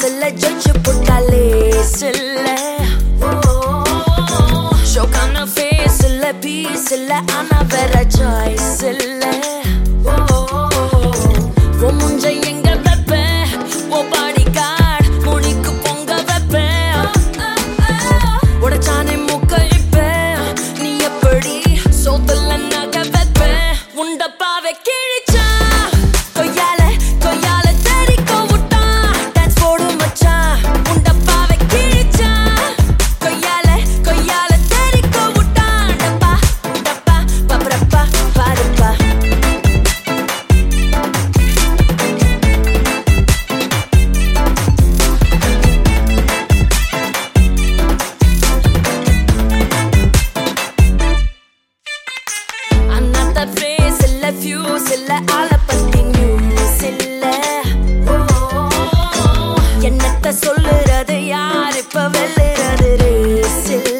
சில்ல judge போட்டாலே சில்ல ஷோக்கான face இல்ல piece இல்ல ஆனா வேற சாய்ஸ் இல்ல உன் முஞ்ச எங்க வைப்ப உன் பாடி கார்டு முடிக்கு பொங்க வைப்ப உடச்சானே முக்க இப்ப நீ எப்படி சோத்துல நக வைப்ப உண்டப்பாவை கிழிச்சா கொய்யால கொய்யால தெரிக்க விட்டா டான்ஸ் போடு மச்சான் உண்டப்பாவை கிழிச்சா கொய்யால கொய்யால தெரிக்க விட்டா டப்பா டப்பா பப்ரப்பா பாருப்பா அண்ணாத்த ஃபேஸ் இல்ல ஃபியூஸ் இல்ல ஆள பத்தி நியூஸ் இல்ல என்னத்த சொல்லுறது யார் இப்ப வெல்லுறது ரேஸ் இல்ல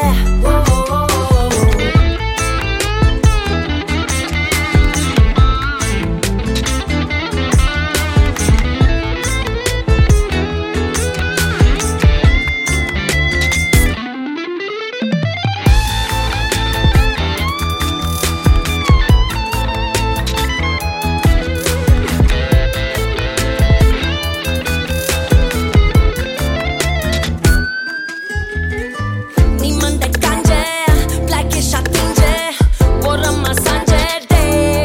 நீ மண்ட காஞ்ச பிளாக்கிஷ் அத்திஞ்ச ஓரமா சாஞ்ச டே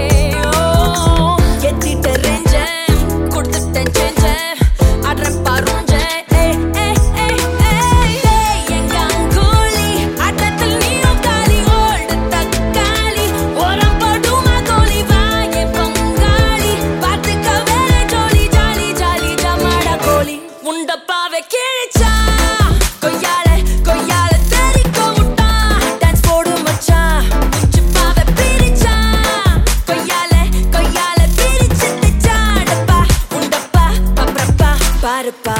எத்திட்ட ரேஞ்ச கொடுத்துட்டேன் சேஞ்ச அட்ர பாருஞ்ச ஏய் ஏய் ஏய் ஏய் எங்க அங்கோலி ஆட்டத்தில் நீயும் காலி ஓல்டு தக்காளி ஓரம் போடுமா கோலி வாயே பங்காளி பார்த்துக்க வேற ஜோலி ஜாலி ஜாலி ஜமாடா கோலி உண்டப்பாவை கிழிச்சா கொய்யால கொய்யால தெரிக்க விட்டா டான்ஸ் போடு மச்சான் உச்சுப்பாவை பிரிச்சா கொய்யால கொய்யால பிரிச்சு திச்சா டப்பா உண்டப்பா பப்ரப்பா பாருப்பா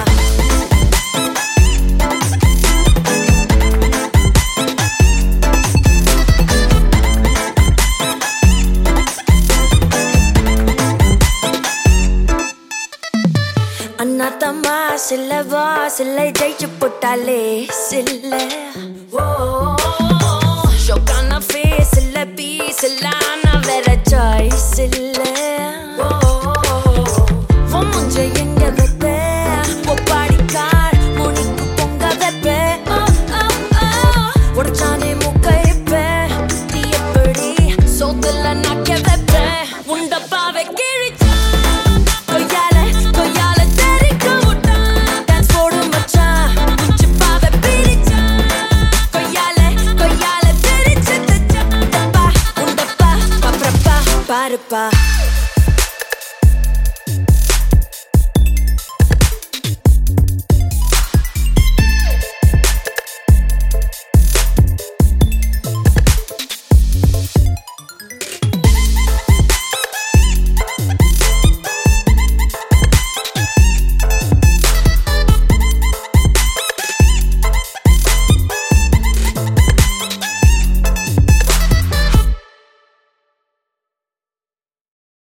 அண்ணா தம்மா சில்ல வா சில்லை ஜெயிச்சு போட்டாலே சில்ல ஓ